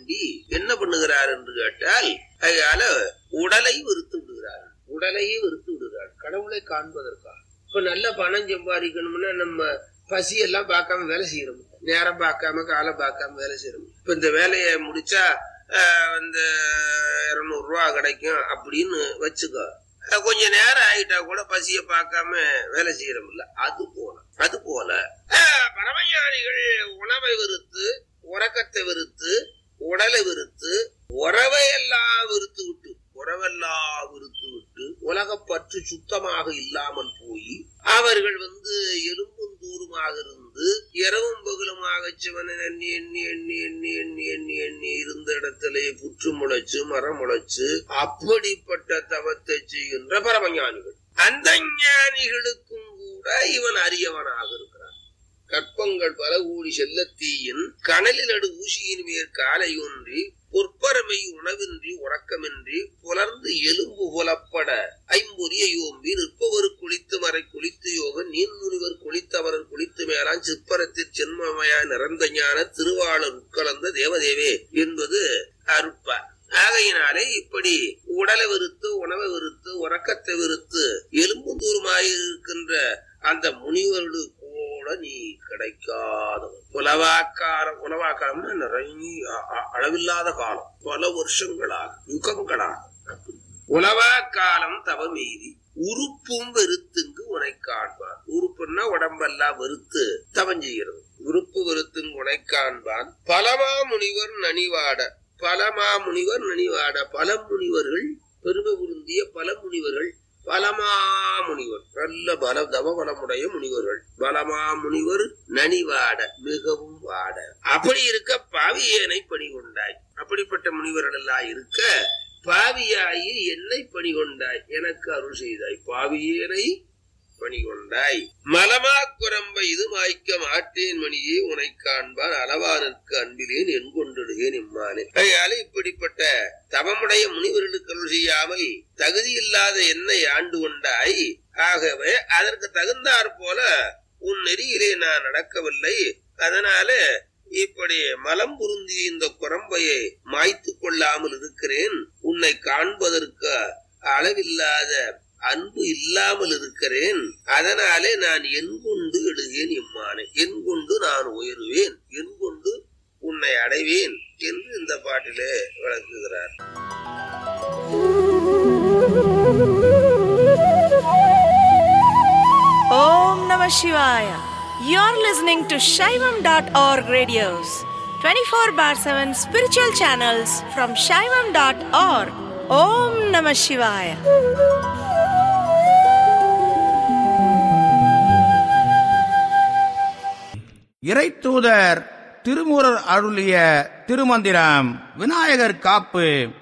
வேண்டி என்ன பண்ணுகிறார் என்று கேட்டால் அதனால உடலை வெறுத்து விடுகிறார் உடலையே வெறுத்து விடுகிறார் கடவுளை காண்பதற்காக இப்ப நல்ல பணம் சம்பாதிக்கணும்னா நம்ம பசி எல்லாம் பார்க்காம வேலை செய்யறோம் நேரம் பார்க்காம காலம் பார்க்காம வேலை செய்யறோம் இப்ப இந்த வேலையை முடிச்சா ஆஹ், இந்த இருநூறு ரூபா கிடைக்கும் அப்படின்னு வச்சுக்கோ அஹ், கொஞ்ச நேரம் ஆயிட்டா கூட பசிய பார்க்காம வேலை செய்யறோம்ல அது போல அது போல ஆஹ், பரமஞானிகள் உணவை வெறுத்து உறக்கத்தை வெறுத்து உடலை வெறுத்து உறவை எல்லாம் வெறுத்து விட்டு உறவெல்லாம் வெறுத்து விட்டு உலகப்பற்று சுத்தமாக இல்லாமல் போய் அவர்கள் வந்து எலும்பும் தூருமாக இருந்து இரவும் பகலுமாக சிவனை எண்ணி எண்ணி எண்ணி எண்ணி எண்ணி எண்ணி எண்ணி இருந்த இடத்திலே புற்று முளைச்சு மரம் முளைச்சு அப்படிப்பட்ட தவத்தை செய்கின்ற பரமஞானிகள் அந்த ஞானிகளுக்கும் கூட இவன் அரியவனாக இருக்கிறான் கற்பங்கள் பல கூடி செல்லத்தீயின் கனலில் நடு ஊசியின் மேற் காலை ஒன்றி பொற்பரமை உணவின்றி உறக்கமின்றி புலர்ந்து எலும்பு புலப்பட ஐம்பொரிய யோம்பி நிற்பவர் குளித்து மறை குளித்து யோக நீன் முனிவர் குளித்தவரர் குளித்து மேலான் சிற்பரத்தில் சென்மமயா நிறந்த ஞான திருவாளர் உட்கலந்த தேவதேவே என்பது அருட்பார் ஆகையினாலே இப்படி உடலை வெறுத்து உணவை வெறுத்து உறக்கத்தை வெறுத்து எலும்பு தூரமாய் இருக்கின்ற அந்த முனிவரோடு கூட நீ கிடைக்காதவன் உலவாக்காலம் உலவாக்காலம்னா நிறைய அ- அ- அளவில்லாத காலம் பல வருஷங்களாக யுகங்களாக அப்படி. உலவாக்காலம் தவமீதி உறுப்பும் வெறுத்துங்கு உனை காண்பான் உறுப்புன்னா உடம்பெல்லாம் வெறுத்து தவம் செய்கிறது உறுப்பு வெறுத்துங்கு உனை காண்பான் பலமா முனிவர் நனிவாட பலமா முனிவர் நனிவாட பல முனிவர்கள் பெருமை பொருந்திய பல முனிவர்கள் பலமா முனிவர் நல்ல பல தவ பலமுடைய முனிவர்கள் பலமா முனிவர் நனிவாட மிகவும் வாட அப்படி இருக்க பாவியேனை பணி கொண்டாய் அப்படிப்பட்ட முனிவர்கள் எல்லாம் இருக்க பாவியாயி என்னை பணி கொண்டாய் எனக்கு அருள் செய்தாய் பாவியேனை பணி கொண்டாய் மலமா குரம்ப இது மாய்க்க மாட்டேன் மணியே உனை காண்பான் அளவானுக்கு அன்பிலேன் என் கொண்டிடுகேன் இம்மானே அதனால இப்படிப்பட்ட தவமுடைய முனிவர்களுக்கு அருள் செய்யாமல் தகுதி இல்லாத என்னை ஆண்டு கொண்டாய் ஆகவே அதற்கு தகுந்தாற் போல உன் நெறியிலே நான் நடக்கவில்லை அதனால இப்படி மலம் பொருந்திய இந்த குரம்பையை மாய்த்து கொள்ளாமல் இருக்கிறேன் உன்னை காண்பதற்கு அளவில்லாத அன்பு இல்லாமல் இருக்கிறேன் அதனாலே நான் என் கொண்டு எழுகேன் இம்மானே என் கொண்டு நான் உயருவேன் என் கொண்டு உன்னை அடைவேன் என்று இந்த பாட்டிலே விளக்குகிறார் Om Namah Shivaya. You're listening to Shaivam.org radios, 24 bar 7 spiritual channels from Shaivam.org. Om Namah Shivaya. இறைத்தூதர் திருமுறர் அருளிய திருமந்திரம் விநாயகர் காப்பு